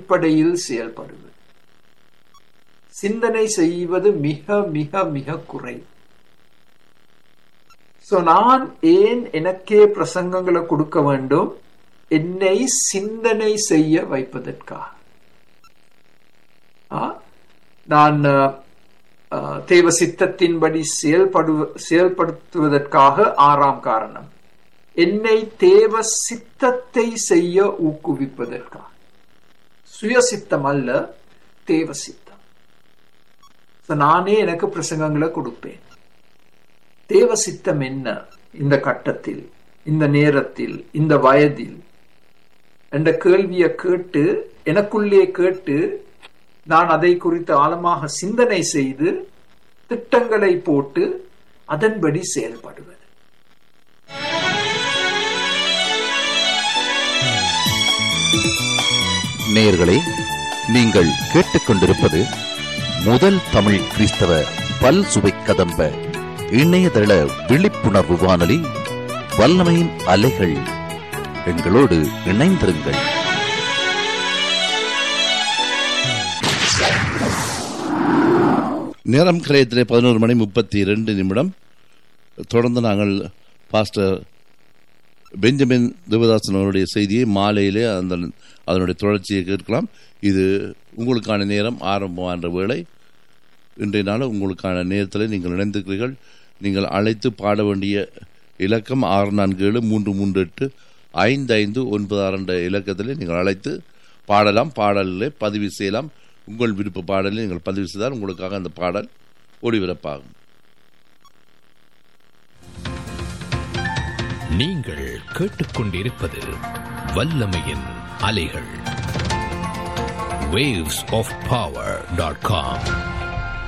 அடிப்படையில் செயல்படுவது சிந்தனை செய்வது மிக மிக மிக குறை சோ நான் ஏன் எனக்கே பிரசங்கங்களை கொடுக்க வேண்டும் என்னை சிந்தனை செய்ய வைப்பதற்காக ஆ, நான் ஆ, தேவ சித்தத்தின்படி செயல்படு செயல்படுத்துவதற்காக ஆறாம் காரணம் என்னை தேவ சித்தத்தை செய்ய ஊக்குவிப்பதற்காக சுயசித்தம் அல்ல தேவ சித்தம் So, நானே எனக்கு பிரசங்கங்களை கொடுப்பேன் தேவ சித்தம் என்ன இந்த கட்டத்தில் இந்த நேரத்தில் இந்த வயதில் என்ற கேள்வியை கேட்டு எனக்குள்ளே கேட்டு நான் அதை குறித்து ஆழமாக சிந்தனை செய்து திட்டங்களை போட்டு அதன்படி செயல்படுவது நேயர்களே நீங்கள் கேட்டுக்கொண்டிருப்பது முதல் தமிழ் கிறிஸ்தவ பல் சுவை கதம்ப இணையதள விழிப்புணர்வு வானொலி வல்லமையின் அலைகள் எங்களோடு இணைந்திருங்கள் நேரம் கிரயத்திலே பதினோரு மணி முப்பத்தி இரண்டு நிமிடம் தொடர்ந்து நாங்கள் பாஸ்டர் பெஞ்சமின் தேவதாசன் அவருடைய செய்தியை மாலையிலே அந்த அதனுடைய தொடர்ச்சியை கேட்கலாம் இது உங்களுக்கான நேரம் ஆரம்பமான வேளை இன்றைய நாள் உங்களுக்கான நேரத்தில் நீங்கள் இணைந்திருக்கிறீர்கள் நீங்கள் அழைத்து பாட வேண்டிய இலக்கம் ஆறு நான்கு ஏழு மூன்று மூன்று எட்டு ஐந்து ஐந்து ஒன்பது ஆறு என்ற இலக்கத்தில் நீங்கள் அழைத்து பாடலாம் பாடலில் பதிவு செய்யலாம் உங்கள் விருப்ப பாடலில் நீங்கள் பதிவு செய்தால் உங்களுக்காக அந்த பாடல் ஒளிபரப்பாகும் நீங்கள் கேட்டுக்கொண்டிருப்பது வல்லமையின் அலைகள் waves of power.com